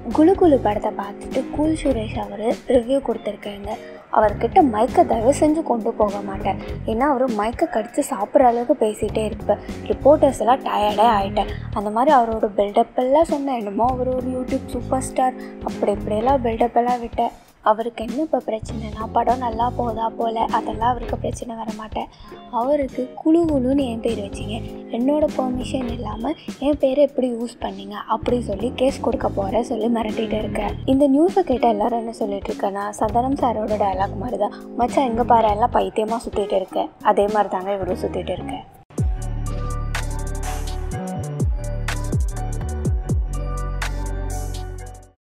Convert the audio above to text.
குலு குலு படத்தை பார்த்துட்டு கூல் சுரேஷ் அவர் ரிவ்யூ கொடுத்துருக்காங்க அவர்கிட்ட மைக்கை தயவு செஞ்சு கொண்டு போக மாட்டேன் ஏன்னா அவர் மைக்கை கடித்து சாப்பிட்ற அளவுக்கு பேசிகிட்டே இருப்பேன் ரிப்போர்ட்டர்ஸ் எல்லாம் டயர்டே ஆகிட்டேன் அந்த மாதிரி அவரோட பில்டப் எல்லாம் சொன்னேன் என்னமோ அவர் ஒரு யூடியூப் சூப்பர் ஸ்டார் அப்படி இப்படியெல்லாம் பில்டப் எல்லாம் விட்டேன் அவருக்கு என்ன இப்போ பிரச்சனைனா படம் நல்லா போதா போல அதெல்லாம் அவருக்கு பிரச்சனை வர மாட்டேன் அவருக்கு குழு குழுன்னு என் பேர் வச்சிங்க என்னோட பெர்மிஷன் இல்லாமல் என் பேரை எப்படி யூஸ் பண்ணீங்க அப்படி சொல்லி கேஸ் கொடுக்க போகிறேன் சொல்லி மிரட்டிட்டு இருக்கேன் இந்த நியூஸை கேட்ட எல்லாரும் என்ன சொல்லிட்டு இருக்கேன்னா சந்தானம் சாரோட டயலாக் மாதிரி தான் மச்சான் எங்கே பாரு எல்லாம் பைத்தியமாக சுற்றிட்டு இருக்கேன் அதே மாதிரி தாங்க இவரும் சுற்றிட்டு இருக்கேன்